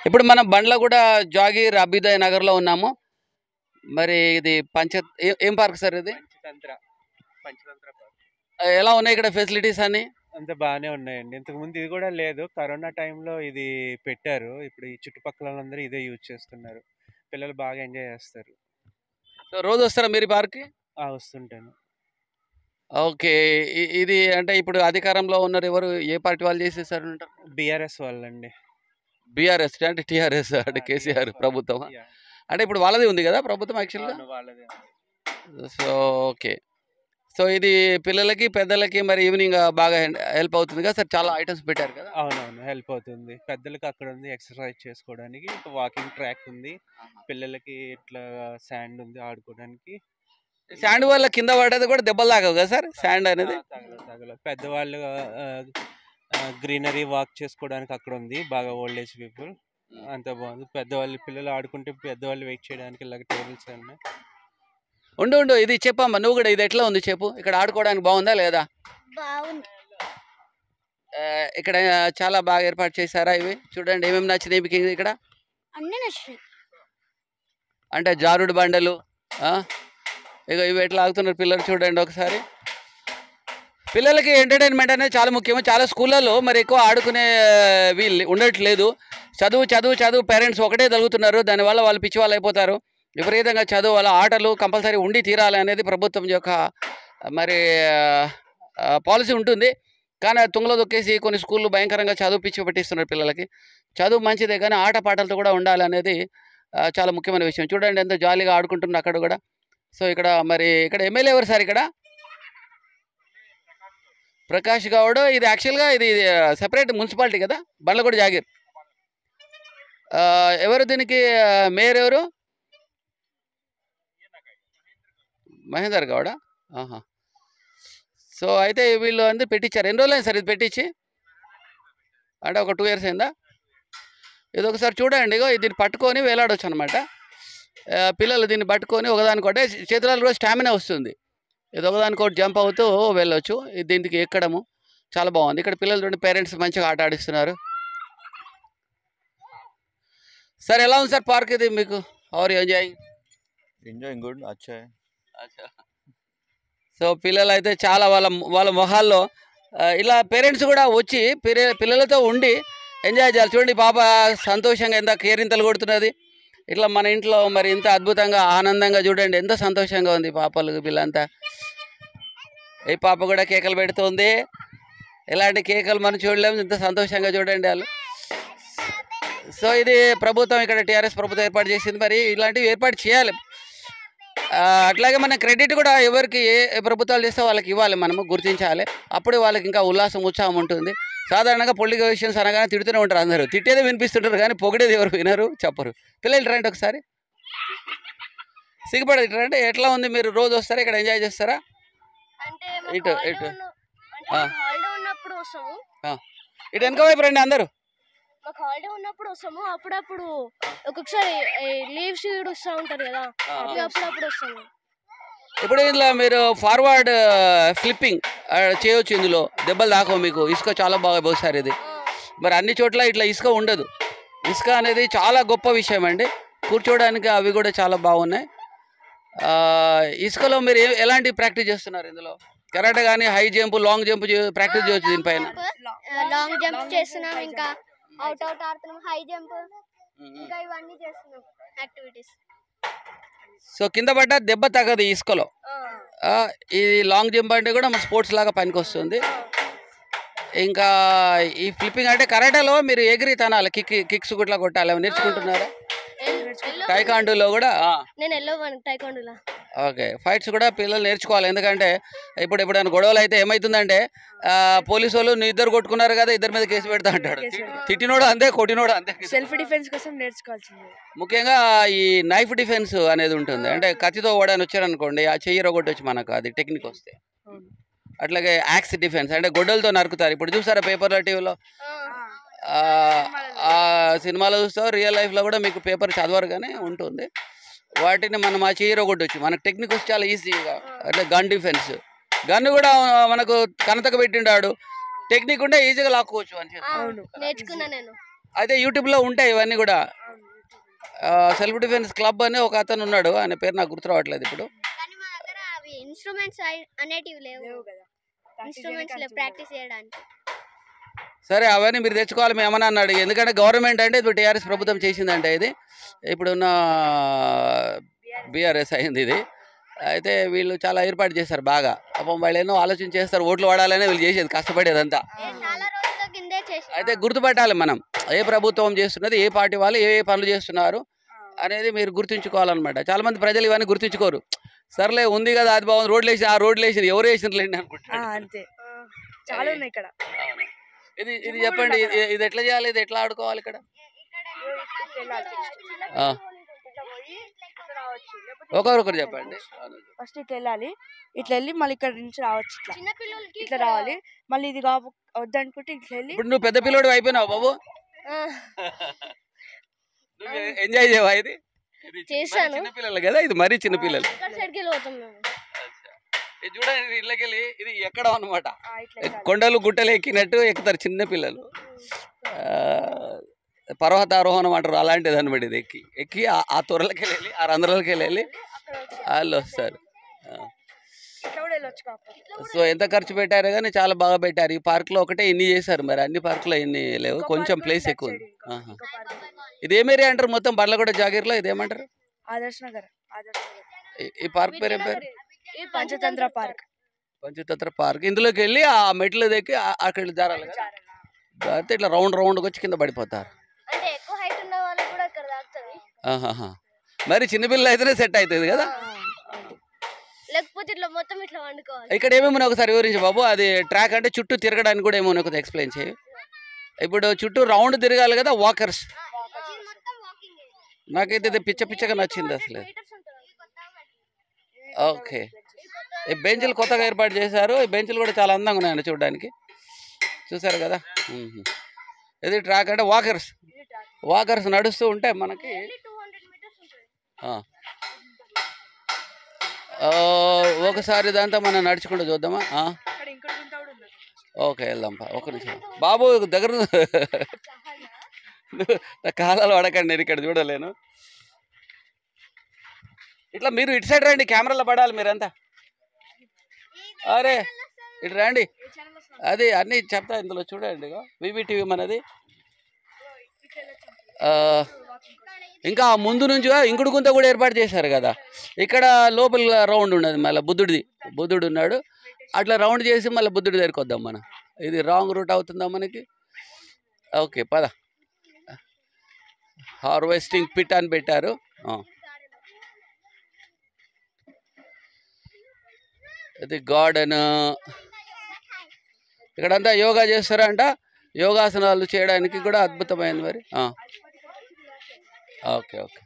ఇప్పుడు మనం బండ్లగూడ జాగీర్ అభ్యుదయ నగర్లో ఉన్నాము మరి ఇది పంచ ఏ- ఏం పార్క్ సార్ ఇది పంచతంత్ర పంచతంత్ర పార్క్. ఆ, ఎలా ఉన్నాయి ఇక్కడ ఫెసిలిటీస్ అన్ని అంత బాగానే ఉన్నాయండి ఇంతకు ముందు ఇది కూడా లేదు కరోనా టైంలో ఇది పెట్టారు ఇప్పుడు ఈ చుట్టుపక్కల వాళ్ళందరూ ఇదే యూజ్ చేస్తున్నారు పిల్లలు బాగా ఎంజాయ్ చేస్తారు సో రోజు వస్తారా మీరు ఈ పార్క్కి ఆ వస్తుంటాను ఓకే ఇ- ఇది అంటే ఇప్పుడు అధికారంలో ఉన్నారు ఎవరు ఏ పార్టీ వాళ్ళు చేసేసారు అంటారు బీఆర్ఎస్ వాళ్ళండి బీఆర్ఎస్ అంటే టీఆర్ఎస్ అంటే కేసీఆర్ ప్రభుత్వం యా. అంటే ఇప్పుడు వాళ్ళది ఉంది కదా ప్రభుత్వం యాక్చువల్గా అవును, వాళ్ళదే సో ఓకే సో ఇది పిల్లలకి పెద్దలకి మరి ఈవినింగ్ బాగా హెల్ప్ అవుతుంది కదా సార్ చాలా ఐటమ్స్ పెట్టారు కదా అవునవును హెల్ప్ అవుతుంది పెద్దలకి అక్కడ ఉంది ఎక్సర్సైజ్ చేసుకోవడానికి వాకింగ్ ట్రాక్ ఉంది పిల్లలకి ఇట్లా శాండ్ ఉంది ఆడుకోవడానికి శాండ్ వల్ల కింద పడ్డది కూడా దెబ్బలు తాగవు కదా సార్ శాండ్ అనేది ఆ, తగల తగల పెద్దవాళ్ళు గ్రీనరీ వాక్ చేసుకోవడానికి అక్కడ ఉంది బాగా ఓల్డ్ ఏజ్ పీపుల్ అంత బాగుంది పెద్దవాళ్ళు పిల్లలు ఆడుకుంటే పెద్దవాళ్ళు వెయిట్ చేయడానికి ఇలాగ టేబుల్స్ ఉన్నాయి ఉండు ఉండు ఇది చెప్పమ్మా నువ్వు కూడా ఇది ఎట్లా ఉంది చెప్పు ఇక్కడ ఆడుకోవడానికి బాగుందా లేదా బాగుంది ఆ, ఇక్కడ చాలా బాగా ఏర్పాటు చేశారా ఇవి చూడండి ఏమేమి నచ్చినాయి మీకు ఇక్కడ అన్నీ నచ్చినాయి అంటే జారుడు బండలు ఆ? ఇక ఇవి ఎట్లా ఆగుతున్నారు పిల్లలు చూడండి ఒకసారి పిల్లలకి ఎంటర్టైన్మెంట్ అనేది చాలా ముఖ్యం చాలా స్కూళ్ళల్లో మరి ఎక్కువ ఆడుకునే వీళ్ళు ఉండట్లేదు చదువు చదువు చదువు పేరెంట్స్ ఒకటే తగులుతున్నారు దానివల్ల వాళ్ళు పిచ్చి వాళ్ళు అయిపోతారు విపరీతంగా చదువు వాళ్ళ ఆటలు కంపల్సరీ ఉండి తీరాలి అనేది ప్రభుత్వం యొక్క మరి పాలసీ ఉంటుంది కానీ అది తుంగలో దొక్కేసి కొన్ని స్కూళ్ళు భయంకరంగా చదువు పిచ్చి పెట్టిస్తున్నారు పిల్లలకి చదువు మంచిదే కానీ ఆట పాటలతో కూడా ఉండాలి అనేది ఆ, చాలా ముఖ్యమైన విషయం చూడండి ఎంత జాలీగా ఆడుకుంటున్నారు అక్కడ కూడా సో ఇక్కడ మరి ఇక్కడ ఎమ్మెల్యే ఎవరు సార్ ఇక్కడ ప్రకాష్ గౌడ్ ఇది యాక్చువల్గా ఇది సెపరేట్ మున్సిపాలిటీ కదా బండ్లగూడ జాగీర్ ఆ, ఎవరు దీనికి ఆ, మేయర్ ఎవరు మహేందర్ గౌడ ఆహా సో అయితే వీళ్ళు అంది పెట్టించారు ఎన్ని రోజులు సార్ ఇది పెట్టించి అంటే ఒక టూ ఇయర్స్ అయిందా ఇది ఒకసారి చూడండి ఇగో దీన్ని పట్టుకొని వేలాడొచ్చు అనమాట పిల్లలు దీన్ని పట్టుకొని ఒకదానికొకటే చేతులలో కూడా స్టామినా వస్తుంది ఇది ఒకదానికొకటి జంప్ అవుతూ వెళ్ళొచ్చు ఇది దీనికి ఎక్కడము చాలా బాగుంది ఇక్కడ పిల్లలు చూడండి పేరెంట్స్ మంచిగా ఆట ఆడిస్తున్నారు సార్ ఎలా ఉంది సార్ పార్క్ ఇది మీకు ఆర్ ఎంజాయింగ్ enjoying good अच्छा है సో పిల్లలు అయితే చాలా వాళ్ళ వాళ్ళ మొహాల్లో ఆ, ఇలా పేరెంట్స్ కూడా వచ్చి పిల్ల పిల్లలతో ఉండి ఎంజాయ్ చేయాలి చూడండి ఈ పాప సంతోషంగా ఎంత కేరింతలు కొడుతున్నది ఇట్లా మన ఇంట్లో మరి ఇంత అద్భుతంగా ఆనందంగా చూడండి ఎంత సంతోషంగా ఉంది ఈ పాపలు పిల్లంతా ఈ పాప కూడా కేకలు పెడుతుంది ఇలాంటి కేకలు మనం చూడలేము ఇంత సంతోషంగా చూడండి వాళ్ళు సో ఇది ప్రభుత్వం ఇక్కడ టీఆర్ఎస్ ప్రభుత్వం ఏర్పాటు చేసింది మరి ఇలాంటివి ఏర్పాటు చేయాలి ఆ, అట్లాగే మన క్రెడిట్ కూడా ఎవరికి ఏ ఏ ప్రభుత్వాలు చేస్తే వాళ్ళకి ఇవ్వాలి మనము గుర్తించాలి అప్పుడు వాళ్ళకి ఇంకా ఉల్లాసం ఉత్సాహం ఉంటుంది సాధారణంగా పొలిటికల్ విషయన్స్ అనగానే తిడుతూనే ఉంటారు అందరూ తిట్టేది వినిపిస్తుంటారు కానీ పొగిడేది ఎవరు వినరు చెప్పరు పిల్లలు రండి ఒకసారి సిగ్గుపడదు ఇటు రండి ఎట్లా ఉంది మీరు రోజు వస్తారా ఇక్కడ ఎంజాయ్ చేస్తారా అంటే ఇటు, ఇటు. ఆ. హాలిడే ఉన్నప్పుడు వస్తాము ఇటు వెనక వైపు రండి అందరూ మాకు హాలిడే ఉన్నప్పుడు వస్తాము అప్పుడప్పుడు ఒక్కొక్కసారి లీవ్స్ కూడా వస్తూ ఉంటారు కదా ఇక అప్పుడప్పుడు వస్తాము ఇప్పుడు ఇందులో మీరు ఫార్వర్డ్ ఫ్లిప్పింగ్ చేయొచ్చు ఇందులో దెబ్బలు దాకో మీకు ఇసుక చాలా బాగా పోసారు ఇది మరి అన్ని చోట్ల ఇట్లా ఇసుక ఉండదు ఇసుక అనేది చాలా గొప్ప విషయం అండి కూర్చోవడానికి అవి కూడా చాలా బాగున్నాయి ఆ, ఇసుకలో మీరు ఏ- ఎలాంటి ప్రాక్టీస్ చేస్తున్నారు ఇందులో కరాటే కానీ high jump long jump practice చేయొచ్చు దీనిపైన లాంగ్ జంప్ చేస్తున్నాం ఇంకా అవుట్ అవుట్ ఆడుతున్నాం హై జంప్ ఇంకా ఇవన్నీ చేస్తున్నాం యాక్టివిటీస్ సో కింద పడ్డ దెబ్బ తగ్గదు ఈ ఇసుకలో ఆ, ఇది లాంగ్ జంప్ అంటే కూడా మన స్పోర్ట్స్ లాగా పనికి వస్తుంది ఇంకా ఈ ఫ్లిప్పింగ్ అంటే కరాటేలో మీరు ఎగిరి తనాలి కిక్ కిక్స్ గుట్లా కొట్టాలి అవి నేర్చుకుంటున్నారా టైకాండోలో కూడా ఆ. నేను ఎల్లో టైకాండోలా ఓకే ఫైట్స్ కూడా పిల్లలు నేర్చుకోవాలి ఎందుకంటే ఇప్పుడు ఎప్పుడైనా గొడవలు అయితే ఏమవుతుందంటే ఆ, పోలీసు వాళ్ళు నీ ఇద్దరు కొట్టుకున్నారు కదా ఇద్దరి మీద కేసు పెడతా అంటాడు కేసు పెడతా. తిట్టినోడు అంతే కొట్టినోడు అంతే సెల్ఫ్ డిఫెన్స్ కోసం నేర్చుకోవాల్సింది ముఖ్యంగా ఈ నైఫ్ డిఫెన్స్ అనేది ఉంటుంది అంటే కత్తితో ఓడని వచ్చారనుకోండి ఆ చెయ్యి రొగొట్టొచ్చు మనకు అది టెక్నిక్ వస్తే అవును అట్లాగే యాక్స్ డిఫెన్స్ అంటే గొడ్డలతో నరుకుతారు ఇప్పుడు చూసారా పేపర్లో టీవీలో ఆ, ఆ సినిమాలో చూస్తావు రియల్ లైఫ్లో కూడా మీకు పేపర్ చదవరు కానీ ఉంటుంది వాటిని మనం ఆ చెయ్యి రొగొట్టొచ్చు మనకు టెక్నిక్ వచ్చి చాలా ఈజీగా అంటే గన్ డిఫెన్స్ గన్ కూడా మనకు కనతక పెట్టిండాడు టెక్నిక్ ఉంటే ఈజీగా లాక్కోవచ్చు అని చెప్పి అవును నేర్చుకున్నా నేను అయితే యూట్యూబ్లో ఉంటాయి ఇవన్నీ కూడా సెల్ఫ్ డిఫెన్స్ క్లబ్ అని ఒక అతను ఉన్నాడు ఆయన పేరు నాకు గుర్తు రావట్లేదు ఇప్పుడు కానీ మా దగ్గర అవి ఇన్స్ట్రుమెంట్స్ అనేటివి లేవు లేవు కదా ఇన్స్ట్రుమెంట్స్ లేవు ప్రాక్టీస్ చేయడానికి సరే అవన్నీ మీరు తెచ్చుకోవాలి మేము ఏమన్నా అన్నాడు ఎందుకంటే గవర్నమెంట్ అంటే ఇప్పుడు టీఆర్ఎస్ ప్రభుత్వం చేసిందంటే ఇది ఇప్పుడున్న బీఆర్ఎస్ అయింది ఇది అయితే వీళ్ళు చాలా ఏర్పాటు చేస్తారు బాగా పాపం వాళ్ళు ఎన్నో ఆలోచన చేస్తారు ఓట్లు వాడాలనే వీళ్ళు చేసేది కష్టపడేదంతా ఏ చాలా రోజుల కిందే చేసి అయితే గుర్తుపట్టాలి మనం ఏ ప్రభుత్వం చేస్తున్నది ఏ పార్టీ వాళ్ళు ఏ ఏ పనులు చేస్తున్నారు అనేది మీరు గుర్తుంచుకోవాలన్నమాట చాలా మంది ప్రజలు ఇవన్నీ గుర్తుంచుకోరు సర్లే ఉంది కదా అది బాగుంది రోడ్లు వేసి ఆ రోడ్లు వేసి ఎవరు వేసినట్లేండి ఆ, అనుకుంటారు అంతే చాలా ఉన్నాయి ఇక్కడ ఇది ఇది చెప్పండి ఇది ఇది ఎట్లా చేయాలి ఇది ఎట్లా ఆడుకోవాలి ఇక్కడ ఆ. ఒకరొకరు చెప్పండి ఫస్ట్ ఇట్లా వెళ్ళాలి ఇట్లా వెళ్ళి మళ్ళీ ఇక్కడ నుంచి రావచ్చు ఇట్లా చిన్న పిల్లలకి ఇట్లా రావాలి మళ్ళీ ఇది కాపు వద్దనుకుంటే ఇట్లా వెళ్ళి ఇప్పుడు నువ్వు పెద్ద పిల్లోడు అయిపోయినావు బాబు నువ్వు ఎంజాయ్ చేయవా ఇది ఇది చి- మరీ చేశాను. చిన్న పిల్లలు కదా ఇది మరీ చిన్న పిల్లలు ఇక్కడ సైడ్కి వెళ్ళిపోతాం మేము ఇది చూడండి ఇళ్ళకెళ్ళి ఇది ఎక్కడం అనమాట ఆ, ఇట్లా వెళ్ళాలి. కొండలు గుట్టలు ఎక్కినట్టు ఎక్కుతారు చిన్న పిల్లలు ఆ, పర్వతారోహణం అంటారు అలాంటిది అనమాట ఇది ఎక్కి ఎక్కి ఆ- ఆ త్వరలకి వెళ్ళి ఆ రంధ్రాలకి వెళ్ళి వాళ్ళు వస్తారు ఆ. ఇట్లా కూడా వెళ్ళొచ్చు కాకపోతే సో ఎంత ఖర్చు పెట్టారు కానీ చాలా బాగా పెట్టారు ఈ పార్క్లో ఒకటే ఇన్ని చేశారు మరి అన్ని పార్కులో ఇన్ని లేవు ఇంకో కొంచెం park ప్లేస్ ఉంది, ఎక్కువ that ఉంది side ఇంకో- ఆహా. ఇంకో park ఉంది. ఇది ఏం ఏరియా అంటారు మొత్తం బండ్లగూడ జాగీర్లో ఇది ఏమంటారు ఆదర్శ్ నగర్ ఆదర్శ్ నగర్ ఈ- ఈ పార్క్ పేరు ఏం పేరు ఈ పంచతంత్ర పార్క్ పంచతంత్ర పార్క్ ఇందులోకి వెళ్ళి ఆ మెట్లు దిక్కి ఆ- అక్కడ జారాలి కదా జారితే ఇట్లా రౌండ్ రౌండ్కి వచ్చి కింద పడిపోతారు అంటే ఎక్కువ హైట్ ఉన్న వాళ్ళకి కూడా ఇక్కడ తాకుతుంది ఆహాహా. మరి చిన్నపిల్లలు అయితేనే సెట్ అవుతుంది కదా లేకపోతే ఇట్లా మొత్తం ఇట్లా వండుకోవాలి ఇక్కడ ఏమేమి ఒకసారి వివరించి బాబు అది ట్రాక్ అంటే చుట్టూ తిరగడానికి కూడా ఏమో ఒకటి ఎక్స్ప్లెయిన్ చేయి ఇప్పుడు చుట్టూ రౌండ్ తిరగాలి కదా వాకర్స్ మొత్తం వాకింగ్ నాకైతే ఇది పిచ్చ పిచ్చగా నచ్చింది అసలు ఓకే ఈ బెంచ్లు కొత్తగా ఏర్పాటు చేశారు ఈ బెంచ్లు కూడా చాలా అందంగా ఉన్నాయండి చూడడానికి చూసారు కదా మ్మ్. ఇది ట్రాక్ అంటే వాకర్స్ వాకర్స్ నడుస్తూ ఉంటే మనకి టూ హండ్రెడ్ మీటర్స్ ఉంటుంది ఆ. ఆ, ఒకసారి ఇదంతా మనం నడుచుకుంటూ చూద్దామా ఆ, ఇక్కడ ఇంకోటి గుంత కూడా ఉంది ఓకే వెళ్దాంపా ఒక నిమిషం బాబు దగ్గర నా కాలాలు పడకండి నేను ఇక్కడ చూడలేను ఇట్లా మీరు ఇటు సైడ్ రండి కెమెరాలో పడాలి మీరంతా అరే ఇటు రండి అది అన్నీ చెప్తా ఇందులో చూడండి వివిటీవీ మనది ఆ, ఇంకా ఆ ముందు నుంచి ఇంకుడు గుంత కూడా ఏర్పాటు చేశారు కదా ఇక్కడ లోపల రౌండ్ ఉన్నది మళ్ళీ బుద్ధుడిది బుద్ధుడు ఉన్నాడు అట్లా రౌండ్ చేసి మళ్ళీ బుద్ధుడి దగ్గరికి వద్దాం మనం ఇది రాంగ్ రూట్ అవుతుందా మనకి ఓకే పద హార్వెస్టింగ్ పిట్ అని పెట్టారు ఆ. ఇది గార్డెన్ ఇక్కడంతా యోగా చేస్తారంట యోగాసనాలు చేయడానికి కూడా అద్భుతమైంది మరి ఆ. ఓకే ఓకే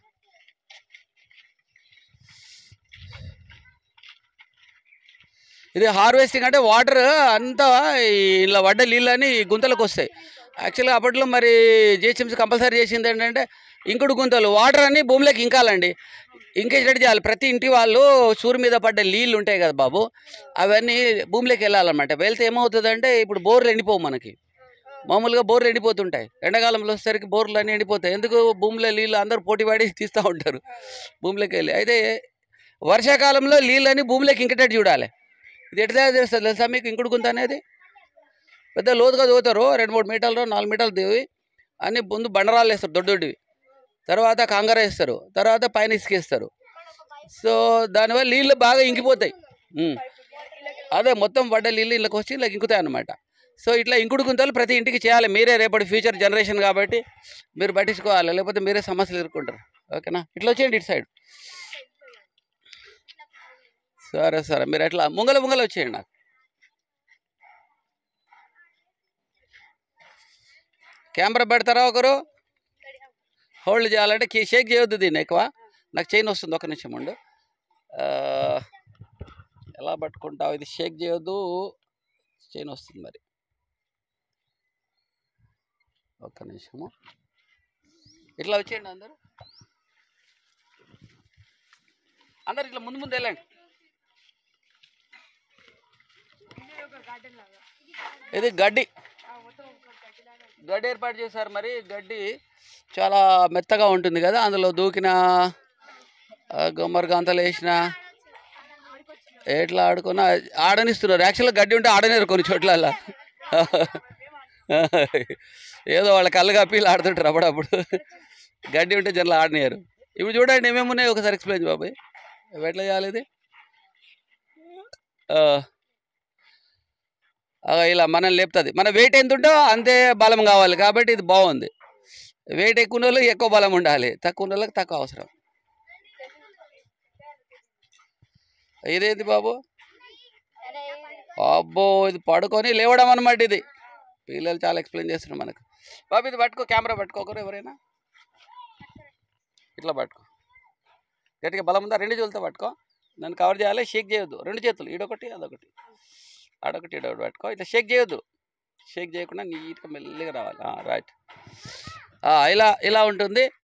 ఇది హార్వెస్టింగ్ అంటే వాటర్ అంతా ఈ ఇలా పడ్డ నీళ్ళని ఈ గుంతలకు వస్తాయి యాక్చువల్గా అప్పట్లో మరి జిహెచ్ఎంసీ కంపల్సరీ చేసింది ఏంటంటే ఇంకుడు గుంతలు వాటర్ అన్ని భూమిలోకి ఇంకాలండి ఇంకేటట్టు చేయాలి ప్రతి ఇంటి వాళ్ళు సూరు మీద పడ్డ నీళ్ళు ఉంటాయి కదా బాబు అవన్నీ భూమిలోకి వెళ్ళాలన్నమాట వెళ్తే ఏమవుతుందంటే ఇప్పుడు బోర్లు ఎండిపోవు మనకి మామూలుగా బోర్లు ఎండిపోతుంటాయి ఎండాకాలంలో వచ్చేసరికి బోర్లు అన్నీ ఎండిపోతాయి ఎందుకు భూమిలో నీళ్ళు అందరూ పోటీ పడి తీస్తూ ఉంటారు భూమిలోకి వెళ్ళి అయితే వర్షాకాలంలో నీళ్ళని భూమిలోకి ఇంకటట్టు చూడాలి ఇది ఎట్లా చేస్తుంది తెలుసా మీకు ఇంకుడు గుంత అనేది పెద్ద లోతుగా దోతారు రెండు మూడు మీటర్లు నాలుగు మీటర్లు దివి అన్ని ముందు బండరాలు వేస్తారు దొడ్డు దొడ్డివి తర్వాత కంగర వేస్తారు తర్వాత పైన ఇసుకేస్తారు సో దానివల్ల నీళ్ళు బాగా ఇంకిపోతాయి ఉమ్. అదే మొత్తం పడ్డ నీళ్ళు ఇళ్ళకి వచ్చి ఇలా ఇంకుతాయి అన్నమాట సో ఇట్లా ఇంకుడు గుంతలు ప్రతి ఇంటికి చేయాలి మీరే రేపటి ఫ్యూచర్ జనరేషన్ కాబట్టి మీరు పట్టించుకోవాలి లేకపోతే మీరే సమస్యలు ఎదుర్కొంటారు ఓకేనా ఇట్లా వచ్చేయండి ఇటు సైడ్ సరే సరే మీరు ఎట్లా ముంగల ముంగల వచ్చేయండి నాకు కెమెరా పెడతారా ఒకరు హోల్డ్ చేయాలంటే కీ- షేక్ చేయొద్దు దీన్ని ఎక్కువ నాకు చైన్ వస్తుంది ఒక నిమిషం ఉండు ఆ, ఎలా పట్టుకుంటావు ఇది షేక్ చేయొద్దు చైన్ వస్తుంది మరి ఒక్క నిమిషము ఇట్లా వచ్చేయండి అందరు అందరు ఇట్లా ముందు ముందు వెళ్ళండి ఇది గడ్డి గడ్డి ఏర్పాటు చేశారు మరి గడ్డి చాలా మెత్తగా ఉంటుంది కదా అందులో దూకిన ఆ, గుమ్మరి గంతలు వేసిన ఎట్లా ఆడుకున్నా ఆడనిస్తున్నారు యాక్చువల్గా గడ్డి ఉంటే ఆడలేరు కొన్ని చోట్ల ఏదో వాళ్ళ కళ్ళు కప్పి ఆడుతుంటారు అప్పుడప్పుడు గడ్డి ఉంటే జనరల్ ఆడనియరు ఇప్పుడు చూడండి ఏమేమి ఉన్నాయి ఒకసారి ఎక్స్ప్లెయిన్ బాబాయ్ ఇవి ఎట్లా చేయాలి ఇది ఆ. ఆ, ఇలా మనం లేపుతుంది మన వెయిట్ ఎంత ఉంటో అంతే బలం కావాలి కాబట్టి ఇది బాగుంది వెయిట్ ఎక్కువ ఉన్న వాళ్ళకి ఎక్కువ బలం ఉండాలి తక్కువ ఉన్న వాళ్ళకి తక్కువ అవసరం ఇదేంటి బాబు అబ్బో ఇది పడుకొని లేవడం అనమాట ఇది పిల్లలు చాలా ఎక్స్ప్లెయిన్ చేస్తున్నారు మనకు బాబు ఇది పట్టుకో కెమెరా పట్టుకోకరు ఎవరైనా ఇట్లా పట్టుకో గట్టిగా బలం ఉందా రెండు చేతులతో పట్టుకో నన్ను కవర్ చేయాలి షేక్ చేయొద్దు రెండు చేతులు ఈడొకటి అదొకటి ఆడొకటి ఈడొకటి పట్టుకో ఇట్లా షేక్ చేయొద్దు షేక్ చేయకుండా నీట్గా మెల్లిగా రావాలి రైట్ ఇలా ఇలా ఉంటుంది